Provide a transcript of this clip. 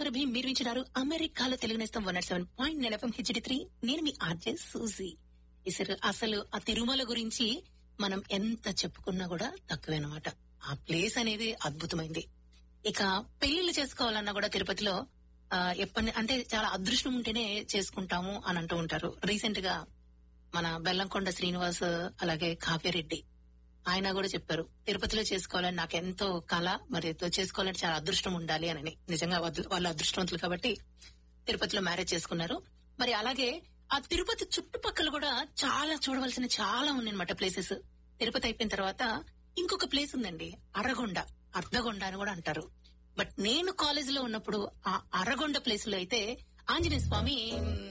సురభి మీరు వింటున్నారు అమెరికాలో తెలుగు నేస్తం one seven point nine FM HD three నేను మీ ఆర్జే సూజీ ఇసరు అసలు ఆ తిరుమల గురించి మనం ఎంత చెప్పుకున్నా కూడా తక్కువే అనమాట ఆ ప్లేస్ అనేది అద్భుతమైంది ఇక పెళ్లిళ్ళు చేసుకోవాలన్నా కూడా తిరుపతిలో ఆ, ఎప్పటి అంటే చాలా అదృష్టం ఉంటేనే చేసుకుంటాము అని అంటూ ఉంటారు రీసెంట్ గా మన బెల్లంకొండ శ్రీనివాస్ అలాగే కావ్యరెడ్డి ఆయన కూడా చెప్పారు తిరుపతిలో చేసుకోవాలని నాకు ఎంతో కళ మరి చేసుకోవాలంటే చాలా అదృష్టం ఉండాలి అని నిజంగా వాళ్ళు- వాళ్ళు అదృష్టవంతులు కాబట్టి తిరుపతిలో మ్యారేజ్ చేసుకున్నారు మరి అలాగే ఆ తిరుపతి చుట్టుపక్కల కూడా చాలా చూడవలసిన చాలా ఉన్నాయన్నమాట ప్లేసెస్ తిరుపతి అయిపోయిన తర్వాత ఇంకొక ప్లేస్ ఉందండి అరగొండ అర్ధగొండ అని కూడా అంటారు బట్ నేను కాలేజ్ లో ఉన్నప్పుడు ఆ అరగొండ ప్లేస్ లో అయితే ఆంజనేయ స్వామి